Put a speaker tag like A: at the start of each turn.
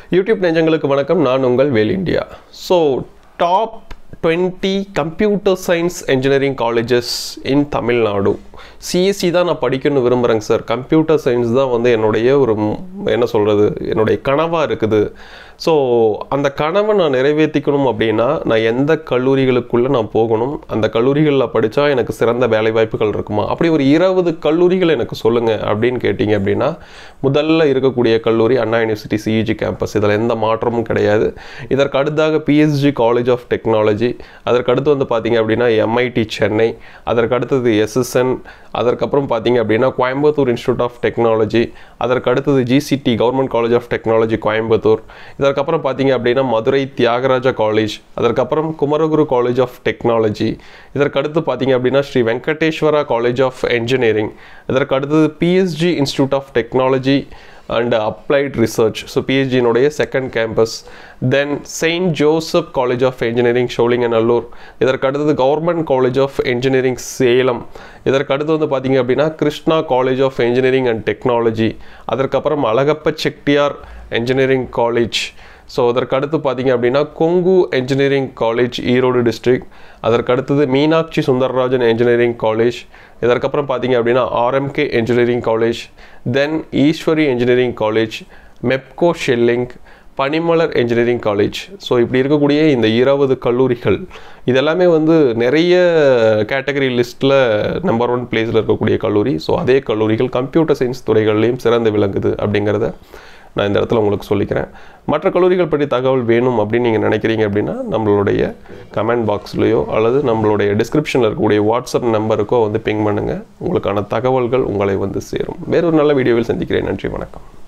A: YouTube நெஞ்சங்களுக்கு வணக்கம் நான் உங்கள் Vel India so top twenty computer science engineering colleges in Tamil Nadu CSC தான் நான் படிக்கணும்னு விரும்புகிறேங்க சார் கம்ப்யூட்டர் சயின்ஸ் தான் வந்து என்னுடைய ஒரு ம்- என்ன சொல்கிறது என்னுடைய கனவாக இருக்குது ஸோ அந்த கனவை நான் நிறைவேற்றிக்கணும் அப்படின்னா நான் எந்த கல்லூரிகளுக்குள்ளே நான் போகணும் அந்த கல்லூரிகளில் படித்தா எனக்கு சிறந்த வேலை வாய்ப்புகள் இருக்குமா அப்படி ஒரு இருபது கல்லூரிகள் எனக்கு சொல்லுங்கள் அப்படின்னு கேட்டிங்க அப்படின்னா முதல்ல இருக்கக்கூடிய கல்லூரி அண்ணா யூனிவர்சிட்டி சிஇஜி கேம்பஸ் இதில் எந்த மாற்றமும் கிடையாது இதற்கு அடுத்தாக பிஎஸ்ஜி காலேஜ் ஆஃப் டெக்னாலஜி அதற்கு அடுத்து வந்து பார்த்தீங்க அப்படின்னா எம்ஐடி சென்னை அதற்கு அடுத்தது எஸ்எஸ்என் அதற்கப்புறம் பார்த்தீங்க அப்படின்னா கோயம்புத்தூர் இன்ஸ்டியூட் ஆஃப் டெக்னாலஜி அதற்கு அடுத்தது GCT government college of technology Coimbatore இதற்கப்புறம் பார்த்தீங்க அப்படின்னா மதுரை தியாகராஜா காலேஜ் அதற்கப்புறம் குமரகுரு காலேஜ் ஆஃப் டெக்னாலஜி இதற்கு அடுத்து பார்த்தீங்க அப்படின்னா Shri Venkateswara college of engineering இதற்கு அடுத்தது PSG institute of technology and applied research so பிஹெச்டியினுடைய second campus then saint Joseph college of engineering Sholinganallur இதற்கு அடுத்தது government college of engineering Salem இதற்கு அடுத்து வந்து பார்த்தீங்க அப்படின்னா Krishna college of engineering and technology அதற்கப்புறம் Alagappa Chettiar engineering college so அதற்கு அடுத்து பார்த்தீங்க அப்படின்னா Kongu engineering college Erode district அதற்கு அடுத்தது மீனாட்சி சுந்தரராஜன் என்ஜினியரிங் காலேஜ் இதற்கப்புறம் பார்த்தீங்க அப்படின்னா RMK engineering college then Easwari engineering college Mepco Schlenk Panimalar engineering college so இப்படி இருக்கக்கூடிய இந்த இருபது கல்லூரிகள் இதெல்லாமே வந்து நிறைய கேட்டகரி லிஸ்ட்டில் நம்பர் ஒன் பிளேஸில் இருக்கக்கூடிய கல்லூரி ஸோ அதே கல்லூரிகள் கம்ப்யூட்டர் சயின்ஸ் துறைகள்லையும் சிறந்து விளங்குது அப்படிங்கிறத நான் இந்த இடத்துல உங்களுக்கு சொல்லிக்கிறேன் மற்ற கல்லூரிகள் பற்றி தகவல் வேணும் அப்படின்னு நீங்கள் நினைக்கிறீங்க அப்படின்னா நம்மளுடைய கமெண்ட் பாக்ஸ்லேயோ அல்லது நம்மளுடைய டிஸ்கிரிப்ஷனில் இருக்கக்கூடிய வாட்ஸ்அப் நம்பருக்கோ வந்து பிங் பண்ணுங்கள் உங்களுக்கான தகவல்கள் உங்களை வந்து சேரும் வேறொரு நல்ல வீடியோவில் சந்திக்கிறேன் நன்றி வணக்கம்